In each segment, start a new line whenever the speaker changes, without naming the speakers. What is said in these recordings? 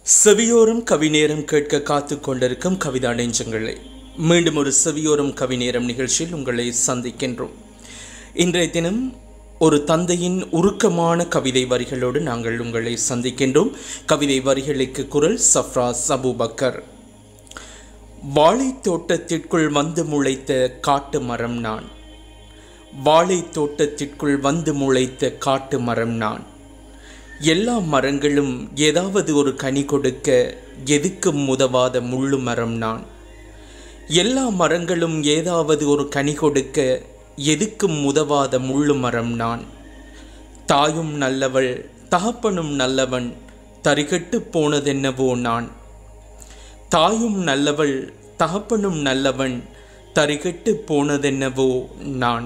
செவியோரம் கவிநேரம் கேட்க காத்து கொண்டிருக்கும் கவிதா நெஞ்சங்களே மீண்டும் ஒரு செவியோரம் கவிநேரம் நிகழ்ச்சியில் உங்களை சந்திக்கின்றோம் இன்றைய தினம் ஒரு தந்தையின் உருக்கமான கவிதை வரிகளோடு நாங்கள் உங்களை சந்திக்கின்றோம் கவிதை வரிகளுக்கு குரல் சஃப்ராஸ் அபூபக்கர் வாழை தோட்டத்திற்குள் வந்து முளைத்த காட்டு மரம் நான் வாழை தோட்டத்திற்குள் வந்து முளைத்த காட்டு மரம் நான் எல்லா மரங்களும் ஏதாவது ஒரு கனி கொடுக்க எதுக்கும் உதவாத முள்ளு மரம் நான் எல்லா மரங்களும் ஏதாவது ஒரு கனி கொடுக்க எதுக்கும் உதவாத முள்ளு மரம் நான் தாயும் நல்லவள் தகப்பனும் நல்லவன் தரிகட்டு போனதென்னவோ நான் தாயும் நல்லவள் தகப்பனும் நல்லவன் தரிகட்டு போனதென்னவோ நான்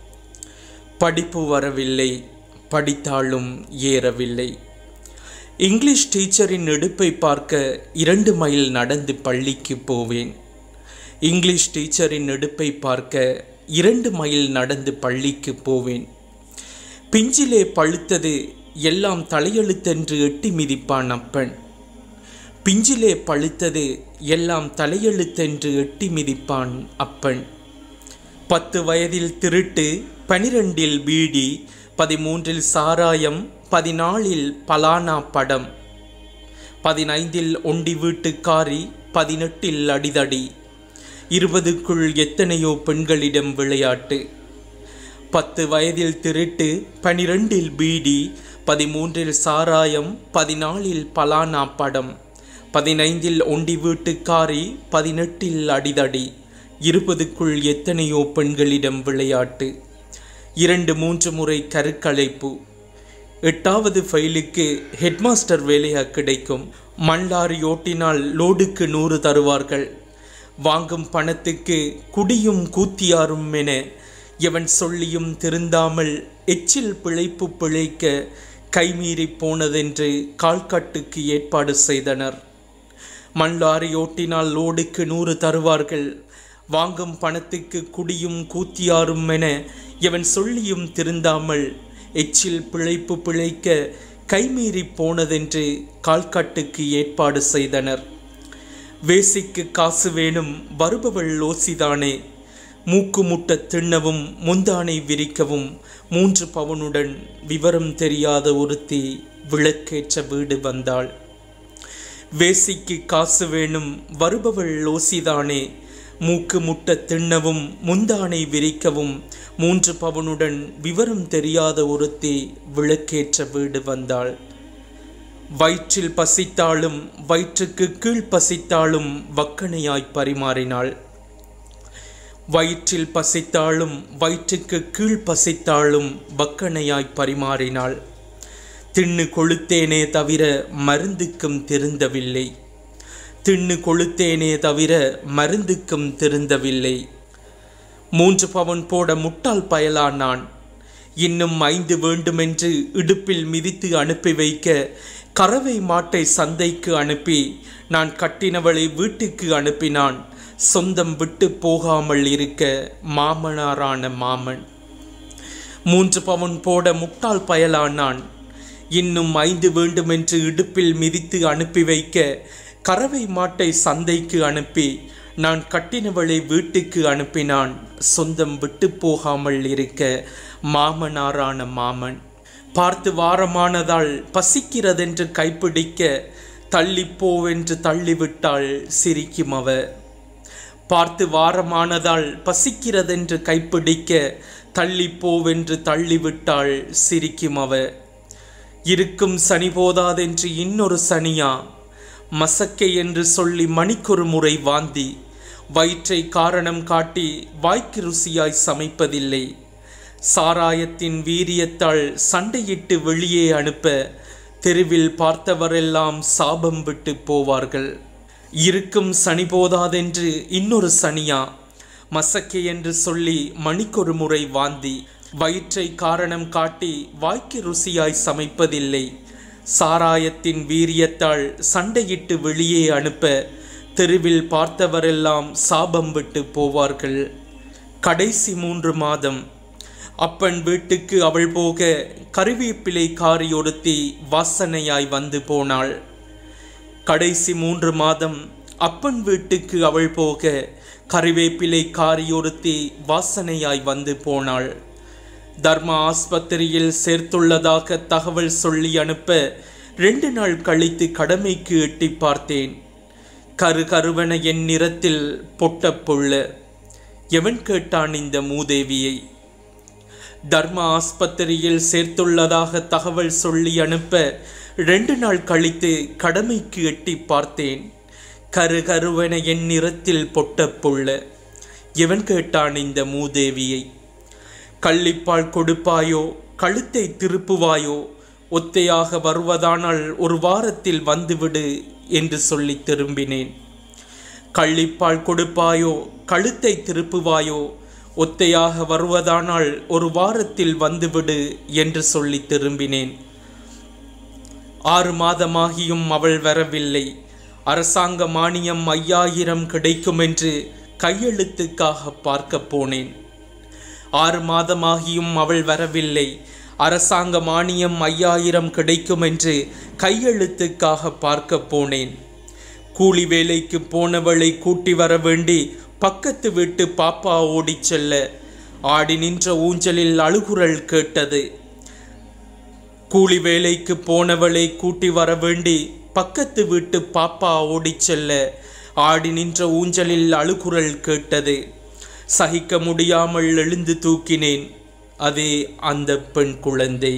படிப்பு வரவில்லை படித்தாலும் ஏறவில்லை இங்கிலீஷ் டீச்சரின் இடுப்பை பார்க்க இரண்டு மைல் நடந்து பள்ளிக்கு போவேன் இங்கிலீஷ் டீச்சரின் இடுப்பை பார்க்க இரண்டு மைல் நடந்து பள்ளிக்கு போவேன் பிஞ்சிலே பழுத்தது எல்லாம் தலையெழுத்தென்று எட்டி மிதிப்பான் அப்பன் பிஞ்சிலே பழுத்தது எல்லாம் தலையெழுத்தென்று எட்டி மிதிப்பான் அப்பன் பத்து வயதில் திருட்டு பனிரெண்டில் பீடி பதிமூன்றில் சாராயம் பதினாலில் பலானா படம் பதினைந்தில் ஒண்டி வீட்டுக்காரி பதினெட்டில் அடிதடி இருபதுக்குள் எத்தனையோ பெண்களிடம் விளையாட்டு பத்து வயதில் திருட்டு பனிரெண்டில் பீடி பதிமூன்றில் சாராயம் பதினாலில் பலானா படம் பதினைந்தில் ஒண்டி வீட்டுக்காரி பதினெட்டில் அடிதடி இருபதுக்குள் எத்தனையோ பெண்களிடம் விளையாட்டு இரண்டு மூன்று முறை கருக்கலைப்பு எட்டாவது ஃபைலுக்கு ஹெட்மாஸ்டர் வேலையா கிடைக்கும் மண்லாரி ஓட்டினால் லோடுக்கு நூறு தருவார்கள் வாங்கும் பணத்துக்கு குடியும் கூத்தியாரும் என எவன் சொல்லியும் திருந்தாமல் எச்சில் பிழைப்பு பிழைக்க கைமீறி போனதென்று கால்கட்டுக்கு ஏற்பாடு செய்தனர் மண்லாரி ஓட்டினால் லோடுக்கு நூறு தருவார்கள் வாங்கும் பணத்துக்கு குடியும் கூத்தியாரும் என எவன் சொல்லியும் திருந்தாமல் எச்சில் பிழைப்பு பிழைக்க கைமீறி போனதென்று கால்கட்டுக்கு ஏற்பாடு செய்தனர் வேசிக்கு காசு வேணும் வருபவள் ஓசிதானே மூக்கு முட்ட திண்ணவும் முந்தானை விரிக்கவும் மூன்று பவனுடன் விவரம் தெரியாத ஒருத்தி விளக்கேற்ற வீடு வந்தாள் வேசிக்கு காசு வேணும் வருபவள் ஓசிதானே மூக்கு முட்ட திண்ணவும் முந்தானை விரிக்கவும் மூன்று பவனுடன் விவரம் தெரியாத ஒருத்தி விளக்கேற்ற வீடு வந்தாள் வயிற்றில் பசித்தாலும் வயிற்றுக்கு கீழ் பசித்தாலும் வக்கனையாய் பரிமாறினாள் வயிற்றில் பசித்தாலும் வயிற்றுக்கு கீழ் பசித்தாலும் வக்கனையாய் பரிமாறினாள் தின்னு கொளுத்தேனே தவிர மருந்துக்கும் திருந்தவில்லை தின்னு கொளுத்தேனே தவிர மருந்துக்கும் திருந்தவில்லை மூன்று பவன் போட முட்டாள் பயலா நான் இன்னும் ஐந்து வேண்டுமென்று இடுப்பில் மிதித்து அனுப்பி வைக்க கறவை மாட்டை சந்தைக்கு அனுப்பி நான் கட்டினவளை வீட்டுக்கு அனுப்பினான் சொந்தம் விட்டு போகாமல் இருக்க மாமனாரான மாமன் மூன்று பவன் போட முட்டாள் பயலா நான் இன்னும் ஐந்து வேண்டுமென்று இடுப்பில் மிதித்து அனுப்பி வைக்க கறவை மாட்டை சந்தைக்கு அனுப்பி நான் கட்டினவளை வீட்டுக்கு அனுப்பினான் சொந்தம் விட்டு போகாமல் இருக்க மாமனாரான மாமன் பார்த்து வாரமானதால் பசிக்கிறதென்று கைப்பிடிக்க தள்ளிப்போவென்று தள்ளிவிட்டாள் சிரிக்கும் அவ பார்த்து வாரமானதால் பசிக்கிறதென்று கைப்பிடிக்க தள்ளிப்போவென்று தள்ளிவிட்டாள் சிரிக்கும் அவ இருக்கும் சனி போதாதென்று இன்னொரு சனியா மசக்கை என்று சொல்லி மணிக்கொரு முறை வாந்தி வயிற்றை காரணம் காட்டி வாய்க்கு ருசியாய் சமைப்பதில்லை சாராயத்தின் வீரியத்தால் சண்டையிட்டு வெளியே அனுப்ப தெருவில் பார்த்தவரெல்லாம் சாபம் விட்டு போவார்கள் இருக்கும் சனி போதாதென்று இன்னொரு சனியா மசக்கை என்று சொல்லி மணிக்கொரு முறை வாந்தி வயிற்றை காரணம் காட்டி வாய்க்கு ருசியாய் சமைப்பதில்லை சாராயத்தின் வீரியத்தால் சண்டையிட்டு வெளியே அனுப்ப தெருவில் பார்த்தவரெல்லாம் சாபம் விட்டு போவார்கள் கடைசி மூன்று மாதம் அப்பன் வீட்டுக்கு அவள் போக கருவேப்பிலை காரி ஒருத்தி வாசனையாய் வந்து போனாள் கடைசி மூன்று மாதம் அப்பன் வீட்டுக்கு அவள் போக கறிவேப்பிலை காரியொருத்தி வாசனையாய் வந்து போனாள் தர்மா ஆஸ்பத்திரியில் சேர்த்துள்ளதாக தகவல் சொல்லி அனுப்ப ரெண்டு நாள் கழித்து கடமைக்கு எட்டி பார்த்தேன் கரு கருவன என் நிறத்தில் பொட்ட புள்ள எவன் கேட்டான் இந்த மூதேவியை தர்மா ஆஸ்பத்திரியில் சேர்த்துள்ளதாக தகவல் சொல்லி அனுப்ப ரெண்டு நாள் கழித்து கடமைக்கு எட்டி பார்த்தேன் கரு கருவன என் நிறத்தில் பொட்ட புள்ள எவன் கேட்டான் இந்த மூதேவியை கள்ளிப்பால் கொடுப்பாயோ கழுத்தை திருப்புவாயோ ஒத்தையாக வருவதானால் ஒரு வாரத்தில் வந்துவிடு என்று சொல்லி திரும்பினேன் கள்ளிப்பால் கொடுப்பாயோ கழுத்தை திருப்புவாயோ ஒத்தையாக வருவதானால் ஒரு வாரத்தில் வந்துவிடு என்று சொல்லி திரும்பினேன் ஆறு மாதமாகியும் அவள் வரவில்லை அரசாங்க மானியம் ஐயாயிரம் கிடைக்கும் என்று கையெழுத்துக்காக பார்க்க போனேன் ஆறு மாதமாகியும் அவள் வரவில்லை அரசாங்க மானியம் ஐயாயிரம் கிடைக்கும் என்று கையெழுத்துக்காக பார்க்க போனேன் கூலி வேலைக்கு போனவளை கூட்டி வர வேண்டி பக்கத்து வீட்டு பாப்பா ஓடிச் செல்ல ஆடி நின்ற ஊஞ்சலில் அழுகுரல் கேட்டது கூலி வேலைக்கு போனவளை கூட்டி வர வேண்டி பக்கத்து வீட்டு பாப்பா ஓடிச் செல்ல ஆடி நின்ற ஊஞ்சலில் அழுகுரல் கேட்டது சகிக்க முடியாமல் எழுந்து தூக்கினேன் அதே அந்த பெண் குழந்தை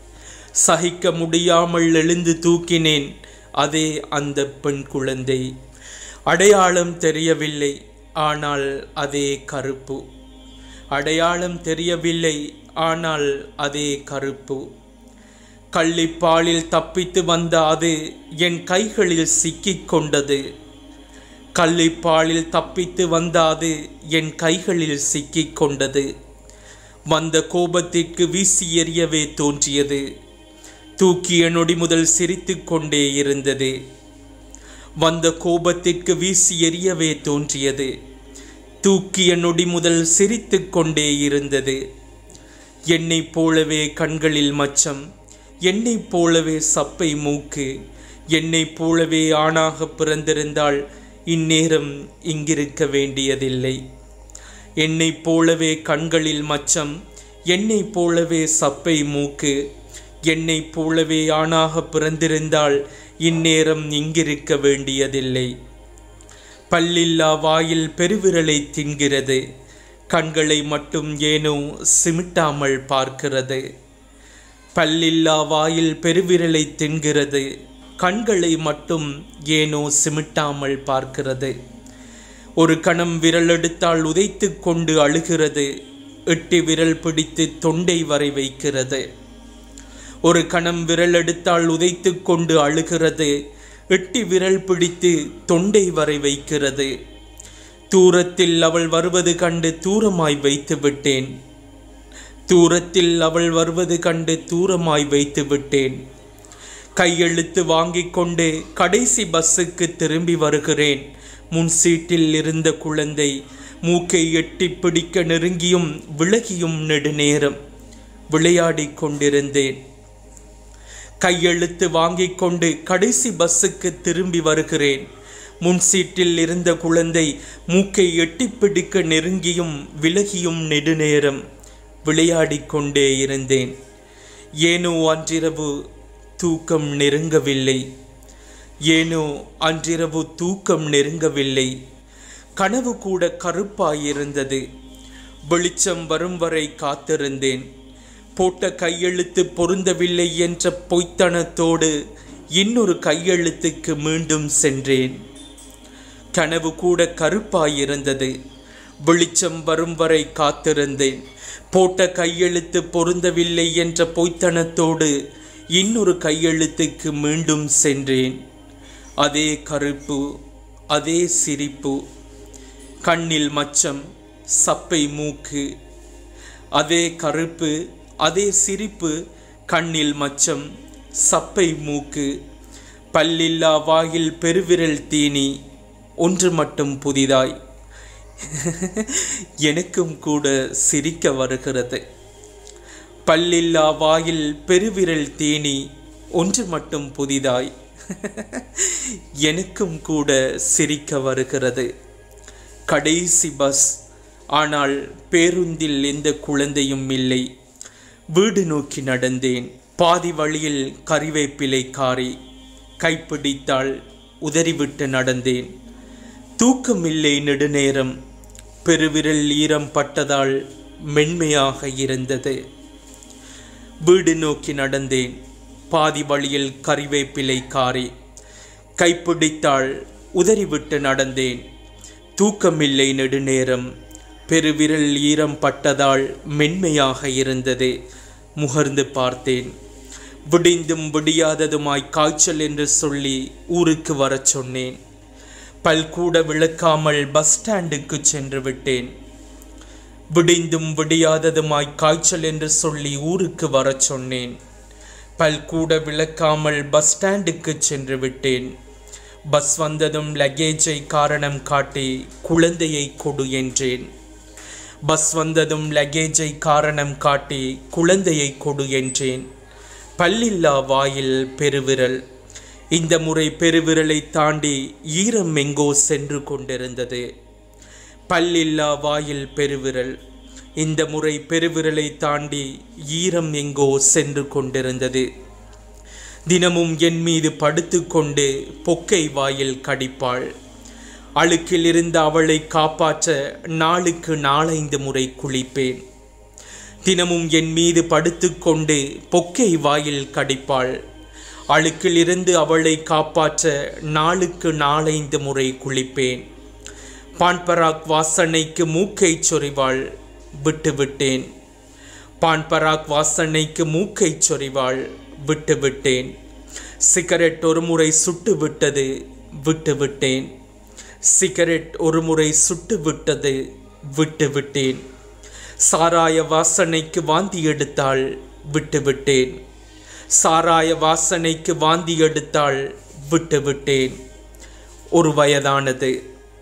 சகிக்க முடியாமல் எழுந்து தூக்கினேன் அதே அந்த பெண் குழந்தை அடையாளம் தெரியவில்லை ஆனால் அதே கருப்பு அடையாளம் தெரியவில்லை ஆனால் அதே கருப்பு கள்ளிப்பாலில் தப்பித்து வந்த அது என் கைகளில் சிக்கிக் கொண்டது கள்ளிப்பாலில் தப்பித்து வந்த அது என் கைகளில் சிக்கிக் கொண்டது வந்த கோபத்திற்கு வீசி எறியவே தோன்றியது தூக்கிய நொடி முதல் சிரித்து கொண்டே இருந்தது வந்த கோபத்திற்கு வீசி எறியவே தோன்றியது தூக்கிய நொடி முதல் சிரித்து கொண்டே இருந்தது என்னைப் போலவே கண்களில் மச்சம் என்னைப் போலவே சப்பை மூக்கு என்னைப் போலவே ஆணாக பிறந்திருந்தால் இந்நேரம் இங்கிருக்க வேண்டியதில்லை என்னைப் போலவே கண்களில் மச்சம் என்னைப் போலவே சப்பை மூக்கு என்னைப் போலவே ஆணாக பிறந்திருந்தால் இந்நேரம் இங்கிருக்க வேண்டியதில்லை பல்லில்லா வாயில் பெருவிரலை தின்கிறது கண்களை மட்டும் ஏனோ சிமிட்டாமல் பார்க்கிறது பல்லில்லா வாயில் பெருவிரலை தின்கிறது கண்களை மட்டும் ஏனோ சிமிட்டாமல் பார்க்கிறது ஒரு கணம் விரல் எடுத்தால் உதைத்து கொண்டு அழுகிறது எட்டி விரல் பிடித்து தொண்டை வரை வைக்கிறது ஒரு கணம் விரல் எடுத்தால் உதைத்து கொண்டு அழுகிறது எட்டி விரல் பிடித்து தொண்டை வரை வைக்கிறது தூரத்தில் அவள் வருவது கண்டு தூரமாய் வைத்து விட்டேன் தூரத்தில் அவள் வருவது கண்டு தூரமாய் வைத்து விட்டேன் கையெழுத்து வாங்கிக் கொண்டு கடைசி பஸ்ஸுக்கு திரும்பி வருகிறேன் முன் சீட்டில் இருந்த குழந்தை மூக்கை எட்டி பிடிக்க நெருங்கியும் விலகியும் நெடுநேரம் விளையாடிக் கொண்டிருந்தேன் கையெழுத்து வாங்கிக் கொண்டு கடைசி பஸ்ஸுக்கு திரும்பி வருகிறேன் முன் சீட்டில் இருந்த குழந்தை மூக்கை எட்டி பிடிக்க நெருங்கியும் விலகியும் நெடுநேரம் விளையாடிக் கொண்டே இருந்தேன் ஏனோ அன்றிரவு தூக்கம் நெருங்கவில்லை ஏனோ அன்றிரவு தூக்கம் நெருங்கவில்லை கனவு கூட கருப்பாயிருந்தது வெளிச்சம் வரும் வரை காத்திருந்தேன் போட்ட கையெழுத்து பொருந்தவில்லை என்ற பொய்த்தனத்தோடு இன்னொரு கையெழுத்துக்கு மீண்டும் சென்றேன் கனவு கூட கருப்பாயிருந்தது வெளிச்சம் வரும் வரை காத்திருந்தேன் போட்ட கையெழுத்து பொருந்தவில்லை என்ற பொய்த்தனத்தோடு இன்னொரு கையெழுத்துக்கு மீண்டும் சென்றேன் அதே கருப்பு அதே சிரிப்பு கண்ணில் மச்சம் சப்பை மூக்கு அதே கருப்பு அதே சிரிப்பு கண்ணில் மச்சம் சப்பை மூக்கு பல்லில்லா வாயில் பெருவிரல் தீனி ஒன்று மட்டும் புதிதாய் எனக்கும் கூட சிரிக்க வருகிறது பல்லில்லா வாயில் பெருவிரல் தேனி ஒன்று மட்டும் புதிதாய் எனக்கும் கூட சிரிக்க வருகிறது கடைசி பஸ் ஆனால் பேருந்தில் எந்த குழந்தையும் இல்லை வீடு நோக்கி நடந்தேன் பாதி வழியில் கறிவேப்பிலை காரி கைப்பிடித்தால் உதறிவிட்டு நடந்தேன் தூக்கமில்லை நெடுநேரம் பெருவிரல் ஈரம் பட்டதால் மென்மையாக இருந்தது வீடு நோக்கி நடந்தேன் பாதி வழியில் கறிவேப்பிலை காரி கைப்பிடித்தால் உதறிவிட்டு நடந்தேன் தூக்கமில்லை நெடுநேரம் பெருவிரல் ஈரம் பட்டதால் மென்மையாக இருந்தது முகர்ந்து பார்த்தேன் விடிந்தும் விடியாததுமாய் காய்ச்சல் என்று சொல்லி ஊருக்கு வரச் சொன்னேன் பல்கூட விளக்காமல் பஸ் ஸ்டாண்டுக்கு சென்று விட்டேன் விடிந்தும் விடியாததுமாய் காய்ச்சல் என்று சொல்லி ஊருக்கு வரச் சொன்னேன் பல்கூட விளக்காமல் பஸ் ஸ்டாண்டுக்கு சென்று விட்டேன் பஸ் வந்ததும் லக்கேஜை காரணம் காட்டி குழந்தையை கொடு என்றேன் பஸ் வந்ததும் லக்கேஜை காரணம் காட்டி குழந்தையை கொடு என்றேன் பல்லில்லா வாயில் பெருவிரல் இந்த முறை பெருவிரலை தாண்டி ஈரம் எங்கோ சென்று கொண்டிருந்தது பல்லில்லா வாயில் பெருவிரல் இந்த முறை பெருவிரலை தாண்டி ஈரம் எங்கோ சென்று கொண்டிருந்தது தினமும் என் மீது படுத்துக்கொண்டு பொக்கை வாயில் கடிப்பாள் அழுக்கில் இருந்த அவளை காப்பாற்ற நாளுக்கு நாலைந்து முறை குளிப்பேன் தினமும் என் மீது படுத்துக்கொண்டு பொக்கை வாயில் கடிப்பாள் அழுக்கில் இருந்து அவளை காப்பாற்ற நாளுக்கு நாலைந்து முறை குளிப்பேன் பான்பராக் வாசனைக்கு மூக்கை சொறிவாள் விட்டுவிட்டேன் பான்பராக் வாசனைக்கு மூக்கை சொறிவாள் விட்டுவிட்டேன் சிகரெட் ஒரு முறை சுட்டு விட்டது விட்டுவிட்டேன் சிகரெட் ஒரு முறை சுட்டு விட்டது விட்டுவிட்டேன் சாராய வாசனைக்கு வாந்தி எடுத்தாள் விட்டுவிட்டேன் சாராய வாசனைக்கு வாந்தி எடுத்தாள் விட்டுவிட்டேன் ஒரு வயதானது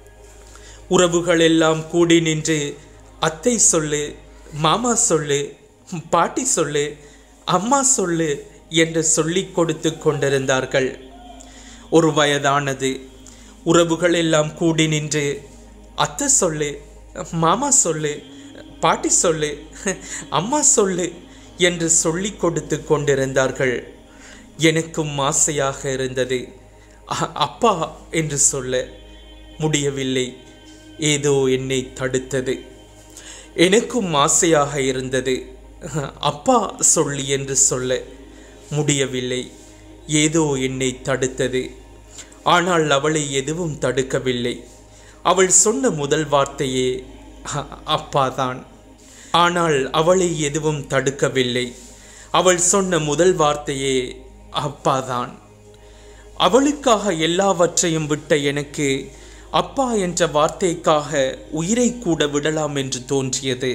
உறவுகள் எல்லாம் கூடி நின்று அத்தை சொல்லு மாமா சொல்லு பாட்டி சொல்லு அம்மா சொல்லு என்று சொல்லிக் கொடுத்து கொண்டிருந்தார்கள் ஒரு வயதானது உறவுகள் எல்லாம் கூடி நின்று அத்தை சொல்லு மாமா சொல்லு பாட்டி சொல்லு அம்மா சொல்லு என்று சொல்லிக் கொடுத்து கொண்டிருந்தார்கள் எனக்கும் ஆசையாக இருந்தது அ- அப்பா என்று சொல்ல முடியவில்லை ஏதோ என்னை தடுத்தது எனக்கும் ஆசையாக இருந்தது அப்பா சொல்லி என்று சொல்ல முடியவில்லை ஏதோ என்னை தடுத்தது ஆனால் அவளை எதுவும் தடுக்கவில்லை அவள் சொன்ன முதல் வார்த்தையே "அ- அப்பாதான் ஆனால் அவளை எதுவும் தடுக்கவில்லை அவள் சொன்ன முதல் வார்த்தையே அப்பாதான் அவளுக்காக எல்லாவற்றையும் விட்ட எனக்கு அப்பா என்ற வார்த்தைக்காக உயிரை கூட விடலாம் என்று தோன்றியது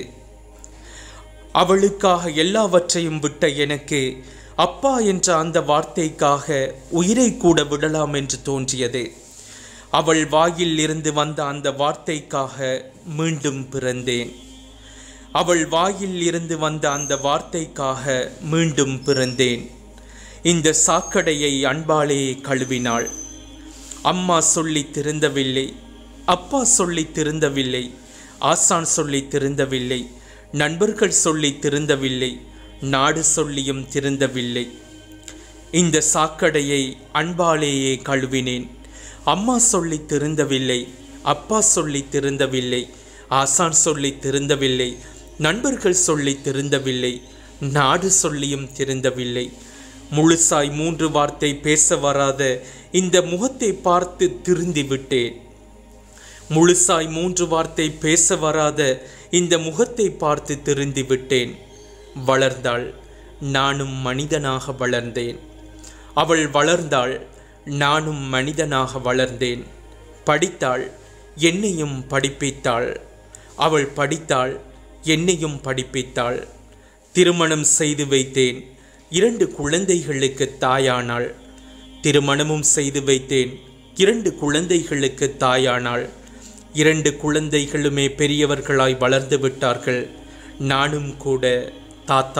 அவளுக்காக எல்லாவற்றையும் விட்ட எனக்கு அப்பா என்ற அந்த வார்த்தைக்காக உயிரை கூட விடலாம் என்று தோன்றியது அவள் வாயில் இருந்து வந்த அந்த வார்த்தைக்காக மீண்டும் பிறந்தேன் அவள் வாயில் இருந்து வந்த அந்த வார்த்தைக்காக மீண்டும் பிறந்தேன் இந்த சாக்கடையை அன்பாலே கழுவினாள் அம்மா சொல்லி திருந்தவில்லை அப்பா சொல்லி திருந்தவில்லை ஆசான் சொல்லி திருந்தவில்லை நண்பர்கள் சொல்லி திருந்தவில்லை நாடு சொல்லியும் திருந்தவில்லை இந்த சாக்கடையை அன்பாலேயே கழுவினேன் அம்மா சொல்லி திருந்தவில்லை அப்பா சொல்லி திருந்தவில்லை ஆசான் சொல்லி திருந்தவில்லை நண்பர்கள் சொல்லி திருந்தவில்லை நாடு சொல்லியும் திருந்தவில்லை முழுசாய் மூன்று வார்த்தை பேச வராத இந்த முகத்தை பார்த்து திருந்தி விட்டேன் முழுசாய் மூன்று வார்த்தை பேச வராத இந்த முகத்தை பார்த்து திருந்தி விட்டேன் வளர்ந்தாள் நானும் மனிதனாக வளர்ந்தேன் அவள் வளர்ந்தாள் நானும் மனிதனாக வளர்ந்தேன் படித்தாள் என்னையும் படிப்பித்தாள் அவள் படித்தாள் என்னையும் படிப்பித்தாள் திருமணம் செய்து வைத்தேன் இரண்டு குழந்தைகளுக்கு தாயானாள் திருமணமும் செய்து வைத்தேன் இரண்டு குழந்தைகளுக்கு தாயானாள் இரண்டு குழந்தைகளுமே பெரியவர்களாய் வளர்ந்து விட்டார்கள் நானும் கூட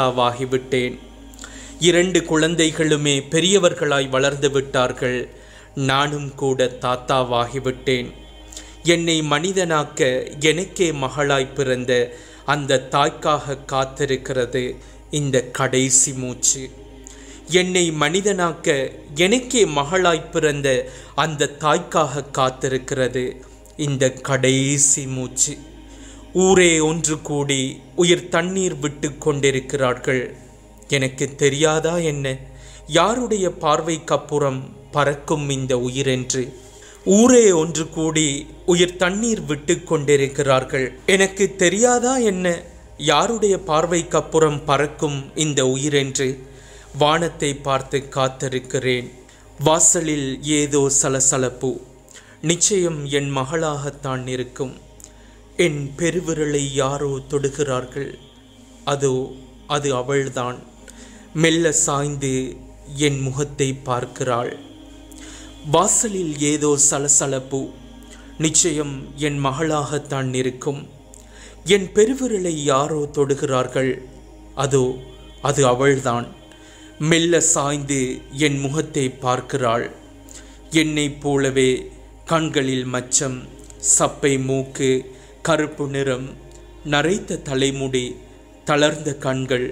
தாத்தாவாகிவிட்டேன் இரண்டு குழந்தைகளுமே பெரியவர்களாய் வளர்ந்து விட்டார்கள் நானும் கூட தாத்தாவாகிவிட்டேன் என்னை மனிதனாக்க எனக்கே மகளாய் பிறந்த அந்த தாய்க்காக காத்திருக்கிறது இந்த கடைசி மூச்சு என்னை மனிதனாக்க எனக்கே மகளாய் பிறந்த அந்த தாய்க்காக காத்திருக்கிறது இந்த கடைசி மூச்சு ஊரே ஒன்று கூடி உயிர் தண்ணீர் விட்டு கொண்டிருக்கிறார்கள் எனக்கு தெரியாதா என்ன யாருடைய பார்வைக்கப்புறம் பறக்கும் இந்த உயிர் என்று ஊரே ஒன்று கூடி உயிர் தண்ணீர் விட்டு கொண்டிருக்கிறார்கள் எனக்கு தெரியாதா என்ன யாருடைய பார்வைக்கப்புறம் பறக்கும் இந்த உயிர் என்று வானத்தை பார்த்து காத்திருக்கிறேன் வாசலில் ஏதோ சலசலப்பு நிச்சயம் என் மகளாகத்தான் இருக்கும் என் பெருவிரலை யாரோ தொடுகிறார்கள் அதோ அது அவள்தான் மெல்ல சாய்ந்து என் முகத்தை பார்க்கிறாள் வாசலில் ஏதோ சலசலப்பு நிச்சயம் என் மகளாகத்தான் இருக்கும் என் பெருவிரலை யாரோ தொடுகிறார்கள் அதோ அது அவள்தான் மெல்ல சாய்ந்து என் முகத்தை பார்க்கிறாள் என்னைப் போலவே கண்களில் மச்சம் சப்பை மூக்கு கருப்பு நிறம் நரைத்த தலைமுடி தளர்ந்த கண்கள்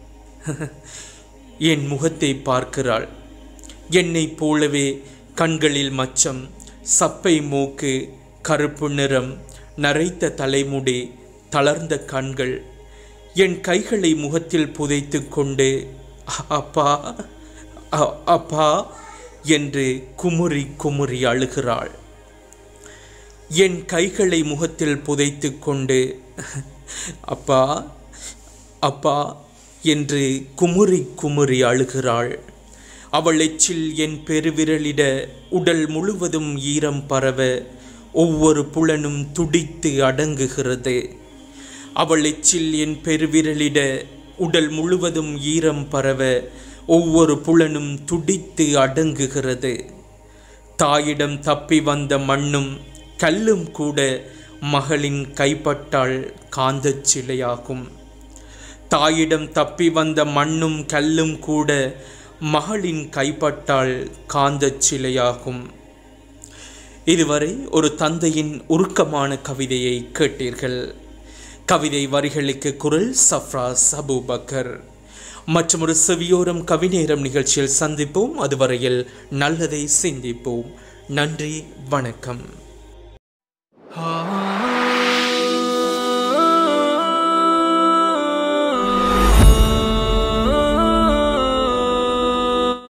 என் முகத்தை பார்க்கிறாள் என்னைப் போலவே கண்களில் மச்சம் சப்பை மூக்கு கருப்பு நிறம் நரைத்த தலைமுடி தளர்ந்த கண்கள் என் கைகளை முகத்தில் புதைத்து கொண்டு அப்பா அ- அப்பா என்று குமுறி குமுறி அழுகிறாள் என் கைகளை முகத்தில் புதைத்து கொண்டு அப்பா அப்பா என்று குமுறி குமுறி அழுகிறாள் அவள் எச்சில் என் பெருவிரலிட உடல் முழுவதும் ஈரம் பரவ ஒவ்வொரு புலனும் துடித்து அடங்குகிறது அவள் எச்சில் என் பெருவிரலிட உடல் முழுவதும் ஈரம் பரவ ஒவ்வொரு புலனும் துடித்து அடங்குகிறது தாயிடம் தப்பி வந்த மண்ணும் கல்லும் கூட மகளின் கைப்பட்டால் காந்தச் சிலையாகும் தாயிடம் தப்பி வந்த மண்ணும் கல்லும் கூட மகளின் கைப்பட்டால் காந்தச் சிலையாகும் இதுவரை ஒரு தந்தையின் உருக்கமான கவிதையை கேட்டீர்கள் கவிதை வரிகளுக்கு குரல் சஃப்ரா அபூபக்கர் மற்றும் ஒரு செவியோரம் கவிநேரம் நிகழ்ச்சியில் சந்திப்போம் அதுவரையில் நல்லதை சிந்திப்போம் நன்றி வணக்கம்